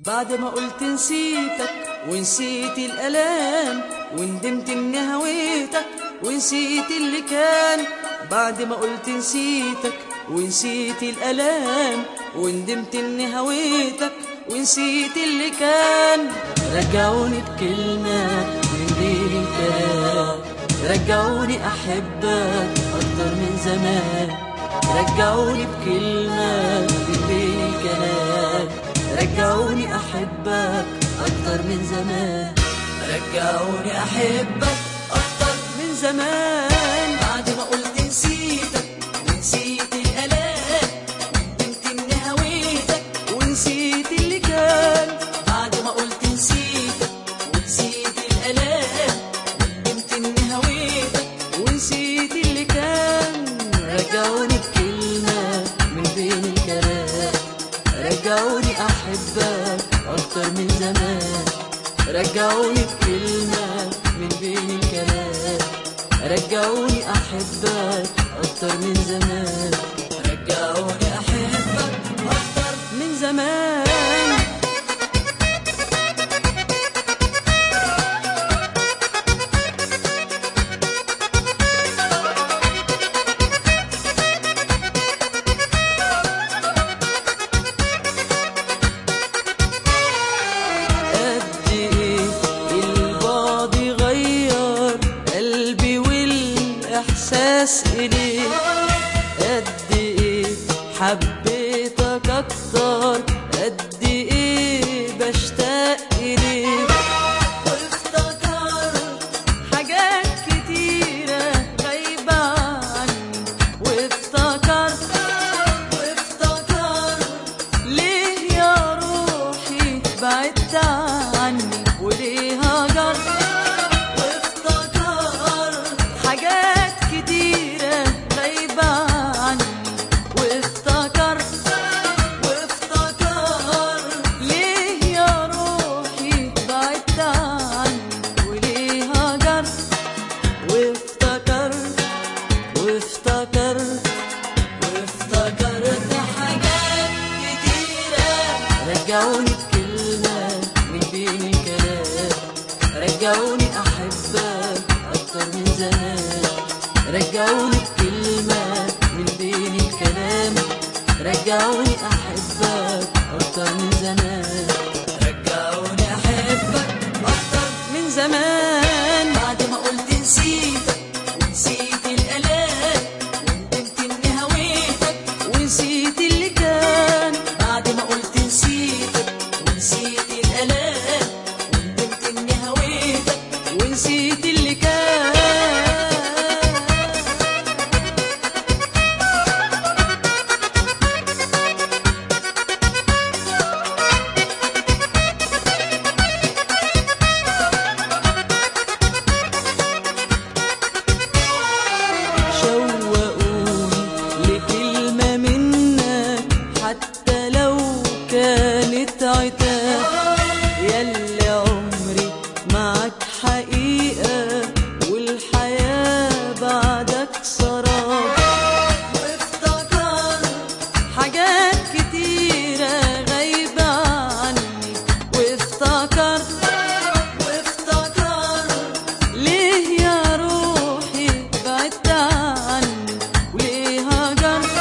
بعد ما قلت نسيتك ونسيت الألام وندمت إني هويتك ونسيت اللي كان بعد ما قلت نسيتك ونسيت الألام وندمت إني هويتك ونسيت اللي كان رجعوني بكلمة من غير الكلام رجعوني أحبك أكتر من زمان رجعوني بكلمة من غير الكلام رجعوني أحبك أكتر من زمان رجعوني أحبك أكتر من زمان بعد ما قلت نسيتك ونسيت الألام وندمت إني هويتك ونسيت اللي كان بعد ما قلت نسيتك ونسيت الألام وندمت إني هويتك ونسيت اللي كان رجعوني بكلمة من بين الكلام رجعوني أحبك أكتر من زمان رجعوني بكلمة من بين الكلام رجعوني أحبك أكتر من زمان رجعوني أحبك أكتر من زمان قد ايه البعد غير قلبي والاحساس اليك قد ايه حبيتك اكتر قد ايه بشتاق اليك وافتكرت حاجات كتيرة غايبة عني وافتكرت وافتكرت ليه يا روحي بعدت عني وليه هجرت وافتكرت حاجات كتيرة غايبة عني وافتكرت وافتكرت ليه يا روحي بعدت عني وليه هجرت وافتكرت وافتكرت وافتكرت حاجات كتيرة رجعوني بكلمة من بين الكلام رجعوني أحبك أكتر من زمان رجعوني بكلمة من بين الكلام رجعوني أحبك أكتر من زمان رجعوني أحبك أكتر من زمان بعد ما قلت نسيتك ونسيت الألام وندمت إني هويتك ونسيت اللي كان بعد ما قلت نسيتك ونسيت الألام وندمت إني هويتك ونسيت اللي كان شوقوني لكلمة منك حتى لو كانت عتاب ياللي عمري معك حقيقة والحياة بعدك سراب وافتكرت حاجات كتيرة غايبة عني وافتكرت وافتكرت ليه يا روحي بعدت عني وليه هجرت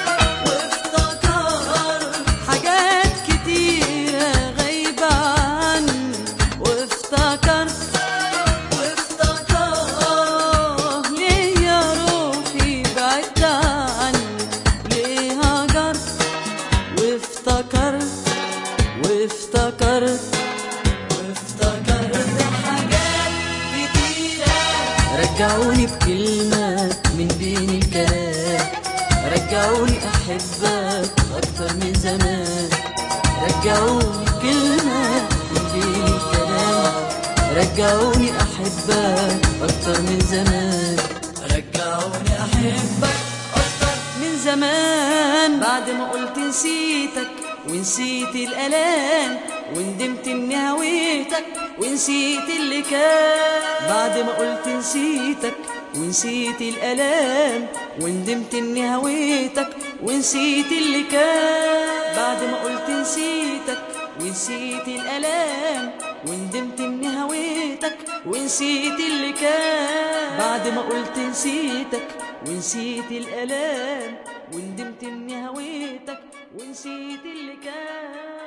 وافتكرت حاجات كتيرة غايبة عني وافتكرت وافتكرت ليه يا روحي بعدت عني وليه هجرت وافتكرت وافتكرت وافتكرت حاجات كتيرة رجعوني بكلمة من بين الكلام رجعوني أحبك أكتر من زمان رجعوني كلمة من بين الكلام رجعوني أحبك أكتر من زمان رجعوني أحبك أكتر من زمان بعد ما قلت نسيتك ونسيت الألام وندمت إني هويتك ونسيت اللي كان بعد ما قلت نسيتك ونسيت الألام وندمت إني هويتك ونسيت اللي كان بعد ما قلت نسيتك ونسيت الالام وندمت اني هويتك ونسيت اللي كان بعد ما قلت نسيتك ونسيت الالام وندمت اني هويتك ونسيت اللي كان